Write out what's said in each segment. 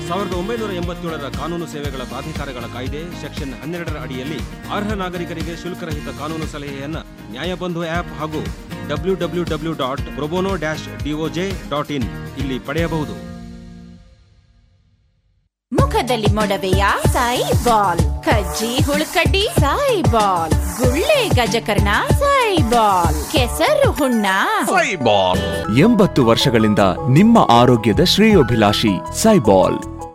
ಸಾವಿರದ ಒಂಬೈನೂರ ಎಂಬತ್ತೇಳರ ಕಾನೂನು ಸೇವೆಗಳ ಪ್ರಾಧಿಕಾರಗಳ ಕಾಯ್ದೆ ಸೆಕ್ಷನ್ ಹನ್ನೆರಡರ ಅಡಿಯಲ್ಲಿ ಅರ್ಹ ನಾಗರಿಕರಿಗೆ ಶುಲ್ಕರಹಿತ ಕಾನೂನು ಸಲಹೆಯನ್ನ ನ್ಯಾಯಬಂಧು ಆಪ್ ಹಾಗೂ W W W dot pro bono dash DOJ dot in ಇಲ್ಲಿ ಪಡೆಯಬಹುದು ಮುಖದಲ್ಲಿ ಮೊಡವೆಯ ಸಾಯಿ ಬಾಲ್ ಕಜ್ಜಿ ಹುಳುಕಡ್ಡಿ ಸಾಯಿ ಬಾಲ್ ಗುಳ್ಳೆ ಗಜಕರ್ಣ ಸಾಯಿ ಬಾಲ್ ಕೆಸರು ಹುಣ್ಣ ಸೈಬಾಲ್ ಎಂಬತ್ತು ವರ್ಷಗಳಿಂದ ನಿಮ್ಮ ಆರೋಗ್ಯದ ಶ್ರೇಯೋಭಿಲಾಷಿ ಸೈಬಾಲ್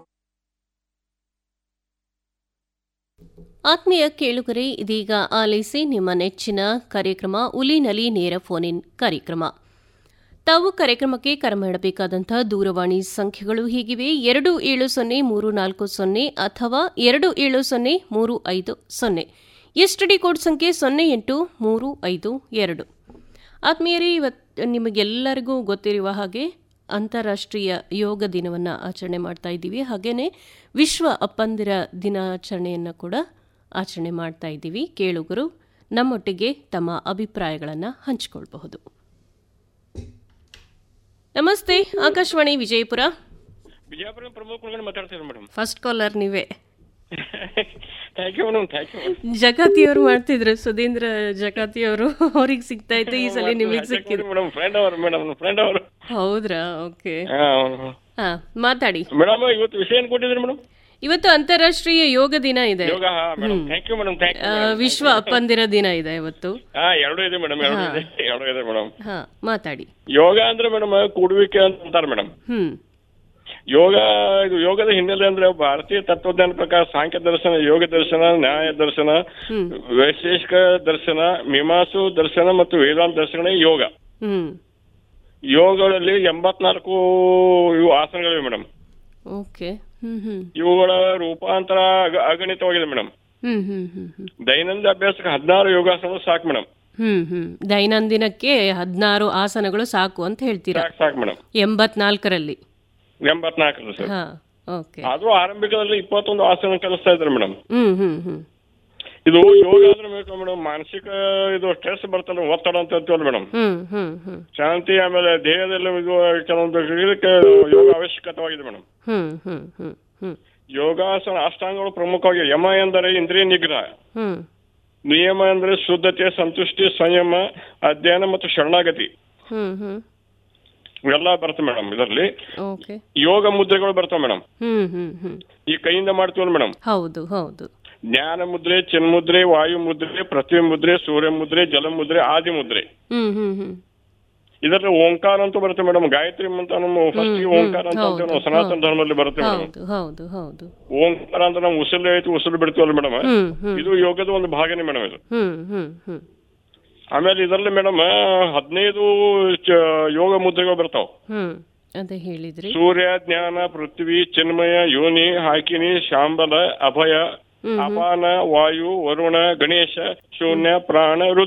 ಆತ್ಮೀಯ ಕೇಳುಗರೆ ಇದೀಗ ಆಲಿಸಿ ನಿಮ್ಮ ನೆಚ್ಚಿನ ಕಾರ್ಯಕ್ರಮ ಉಲಿನಲಿ ನೇರ ಫೋನ್ ಇನ್ ಕಾರ್ಯಕ್ರಮ ತಾವು ಕಾರ್ಯಕ್ರಮಕ್ಕೆ ಕರೆ ಮಾಡಬೇಕಾದಂತಹ ದೂರವಾಣಿ ಸಂಖ್ಯೆಗಳು ಹೀಗಿವೆ ಎರಡು ಏಳು ಸೊನ್ನೆ ಮೂರು ನಾಲ್ಕು ಸೊನ್ನೆ ಅಥವಾ ಎರಡು ಏಳು ಸೊನ್ನೆ ಮೂರು ಐದು ಸೊನ್ನೆ ಎಸ್ಟಿಡಿ ಕೋಡ್ ಸಂಖ್ಯೆ ಸೊನ್ನೆ ಎಂಟು ಮೂರು ಐದು ಎರಡು ಆತ್ಮೀಯರೇ ಇವತ್ತು ನಿಮಗೆಲ್ಲರಿಗೂ ಗೊತ್ತಿರುವ ಹಾಗೆ ಅಂತಾರಾಷ್ಟ್ರೀಯ ಯೋಗ ದಿನವನ್ನು ಆಚರಣೆ ಮಾಡ್ತಾ ಇದ್ದೀವಿ ಹಾಗೆಯೇ ವಿಶ್ವ ಅಪ್ಪಂದಿರ ದಿನಾಚರಣೆಯನ್ನು ಕೂಡ ಆಚರಣೆ ಮಾಡ್ತಾ ಇದ್ದೀವಿ ಕೇಳುಗರು ನಮ್ಮೊಟ್ಟಿಗೆ ತಮ್ಮ ಅಭಿಪ್ರಾಯಗಳನ್ನು ಹಂಚಿಕೊಳ್ಬಹುದು ನಮಸ್ತೆ ಆಕಾಶವಾಣಿ ವಿಜಯಪುರ ಬಿಜಾಪುರ ಪ್ರಮುಖ ಕುಲಕರ್ಣಿ ಮಾತಾಡ್ತಿದ್ರು ಮೇಡಮ್ ಫಸ್ಟ್ ಕಾಲರ್ ನೀವೇ thank you madam thank you ಜಕಾತಿಯವರು ಮಾಡ್ತಿದ್ರು ಸುಧೀಂದ್ರ ಜಕಾತಿಯವರು ಅವ್ರಿಗೆ ಸಿಗ್ತಾ ಇತ್ತು ಈ ಸಲ ನಿಮಗೆ ಸಿಕ್ಕಿದ್ರು ಮೇಡಮ್ ಫ್ರೆಂಡ್ ಅವರು ಮೇಡಮ್ ಫ್ರೆಂಡ್ ಅವರು ಹೌದ್ರಾ ಓಕೆ ಹಾ ಮಾತಾಡಿ ಮೇಡಮ್ ಇವತ್ತು ವಿಷಯ ಏನ್ ಕೊಟ್ಟಿದ್ರಿ ಮೇಡಮ್ ಇವತ್ತು ಅಂತಾರಾಷ್ಟ್ರೀಯ ಯೋಗ ದಿನ ಇದೆ ಯೋಗ madam thank you madam thank ಆ, ಯು ವಿಶ್ವ ಅಪ್ಪಂದಿರ ದಿನ ಇದೆ ಇವತ್ತು ಹಾ ಎರಡು ಇದೆ ಮೇಡಮ್ ಎರಡು ಇದೆ ಎರಡು ಇದೆ ಮೇಡಮ್ ಹಾ ಮಾತಾಡಿ ಯೋಗ ಅಂದ್ರೆ ಮೇಡಮ್ ಕೂಡುವಿಕೆ ಅಂತ ಅಂತಾರೆ ಮೇಡಮ್ ಹ್ಮ್ ಯೋಗ ಇದು ಯೋಗದ ಹಿನ್ನೆಲೆ ಅಂದ್ರೆ ಭಾರತೀಯ ತತ್ವಜ್ಞಾನ ಪ್ರಕಾರ ಸಾಂಖ್ಯ ದರ್ಶನ ಯೋಗ ದರ್ಶನ ನ್ಯಾಯ ದರ್ಶನ ವೈಶೇಷಿಕ ದರ್ಶನ ಮೀಮಾಂಸು ದರ್ಶನ ಮತ್ತು ವೇದಾಂತ ದರ್ಶನ ಯೋಗ ಹ್ಮ್ ಯೋಗಗಳಲ್ಲಿ ಎಂಬತ್ನಾಲ್ಕು ಇವು ಆಸನಗಳಿವೆ ಮೇಡಮ್ ಓಕೆ ಹ್ಮ್ ಹ್ಮ್ ಇವುಗಳ ರೂಪಾಂತರ ಅಗ- ಅಗಣಿತವಾಗಿದೆ ಮೇಡಮ್ ಹ್ಮ್ ಹ್ಮ್ ಹ್ಮ್ ಹ್ಮ್ ದೈನಂದಿನ ಅಭ್ಯಾಸಕ್ಕೆ ಹದಿನಾರು ಯೋಗಾಸನಗಳು ಸಾಕು ಮೇಡಮ್ ಹ್ಮ್ ಹ್ಮ್ ದೈನಂದಿನಕ್ಕೆ ಹದಿನಾರು ಆಸನಗಳು ಸಾಕು ಅಂತ ಹೇಳ್ತೀರಾ ಸಾಕು ಸಾಕು ಮೇಡಮ್ ಎಂಬತ್ನಾಲ್ಕರಲ್ಲಿ ಎಂಬತ್ನಾಲ್ಕರಲ್ಲಿ ಸರ್ ಹಾ ಓಕೆ ಅದು ಆರಂಭಿಕದಲ್ಲಿ ಇಪ್ಪತ್ತೊಂದು ಆಸನ ಕಲಿಸ್ತಾ ಇದ್ದಾರೆ ಮೇಡಮ್ ಹ್ಮ್ ಹ್ಮ್ ಹ್ಮ್ ಇದು ಯೋಗ ಅಂದ್ರೆ ಬೇಕು ಮೇಡಮ್ ಮಾನಸಿಕ ಇದು ಸ್ಟ್ರೆಸ್ ಬರ್ತಲ್ಲ ಒತ್ತಡ ಅಂತ ಹೇಳ್ತೀವಲ್ಲ ಮೇಡಮ್ ಹ್ಮ್ ಹ್ಮ್ ಹ್ಮ್ ಶಾಂತಿ ಆಮೇಲೆ ದೇಹದಲ್ಲಿ ಇದು ಕೆಲವೊಂದು ಇದಕ್ಕೆ ಯೋಗ ಅವಶ್ಯಕತೆವಾಗಿದೆ ಮೇಡಮ್ ಹ್ಮ್ ಹ್ಮ್ ಹ್ಮ್ ಹ್ಮ್ ಯೋಗಾಸನ ಅಷ್ಟಾಂಗಗಳು ಪ್ರಮುಖವಾಗಿ ಯಮ ಎಂದರೆ ಇಂದ್ರಿಯ ನಿಗ್ರಹ ಹ್ಮ್ ನಿಯಮ ಅಂದ್ರೆ ಶುದ್ಧತೆ ಸಂತುಷ್ಟಿ ಸಂಯಮ ಅಧ್ಯಯನ ಮತ್ತು ಶರಣಾಗತಿ ಹ್ಮ್ ಹ್ಮ್ ಇವೆಲ್ಲ ಬರುತ್ತೆ ಮೇಡಮ್ ಇದರಲ್ಲಿ ಓಕೆ ಯೋಗ ಮುದ್ರೆಗಳು ಬರ್ತಾವೆ ಮೇಡಮ್ ಹ್ಮ್ ಹ್ಮ್ ಹ್ಮ್ ಈ ಕೈಯಿಂದ ಮಾಡ್ತೀವಲ್ಲ ಮೇಡಮ್ ಹೌದು ಹೌದು ಜ್ಞಾನ ಮುದ್ರೆ ಚಿನ್ಮುದ್ರೆ ವಾಯು ಮುದ್ರೆ ಪೃಥ್ವಿ ಮುದ್ರೆ ಸೂರ್ಯ ಮುದ್ರೆ ಜಲ ಮುದ್ರೆ ಆದಿ ಮುದ್ರೆ ಹ್ಮ್ ಹ್ಮ್ ಹ್ಮ್ ಇದರಲ್ಲಿ ಓಂಕಾರ ಅಂತ ಬರುತ್ತೆ ಮೇಡಮ್ ಗಾಯತ್ರಿ ಅಂತ ನಮ್ಮ ಫಸ್ಟ್ ಓಂಕಾರ ಅಂತ ಅಂತೀವಿ ನಾವು ಸನಾತನ ಧರ್ಮದಲ್ಲಿ ಬರುತ್ತೆ ಮೇಡಮ್ ಹೌದು ಹೌದು ಹೌದು ಓಂಕಾರ ಅಂತ ನಾವು ಉಸಿರು ಐತಿ ಉಸಿರು ಬಿಡ್ತೀವಲ್ಲ ಮೇಡಮ್ ಹ್ಮ್ ಹ್ಮ್ ಇದು ಯೋಗದ ಒಂದು ಭಾಗನೇ ಮೇಡಮ್ ಇದು ಹ್ಮ್ ಹ್ಮ್ ಹ್ಮ್ ಆಮೇಲೆ ಇದರಲ್ಲಿ ಮೇಡಮ್ ಹದಿನೈದು ಚ- ಯೋಗ ಮುದ್ರೆಗಳು ಬರ್ತಾವ ಹ್ಮ್ ಅದೇ ಹೇಳಿದ್ರಿ ಸೂರ್ಯ ಜ್ಞಾನ ಪೃಥ್ವಿ ಚಿನ್ಮಯ ಯೋನಿ ಹಾಕಿನಿ ಶಾಂಬಲ ಅಭಯ ಅಪಾನ ವಾಯು ವರುಣ ಗಣೇಶ ಶೂನ್ಯ ಪ್ರಾಣ ರುದ್ರ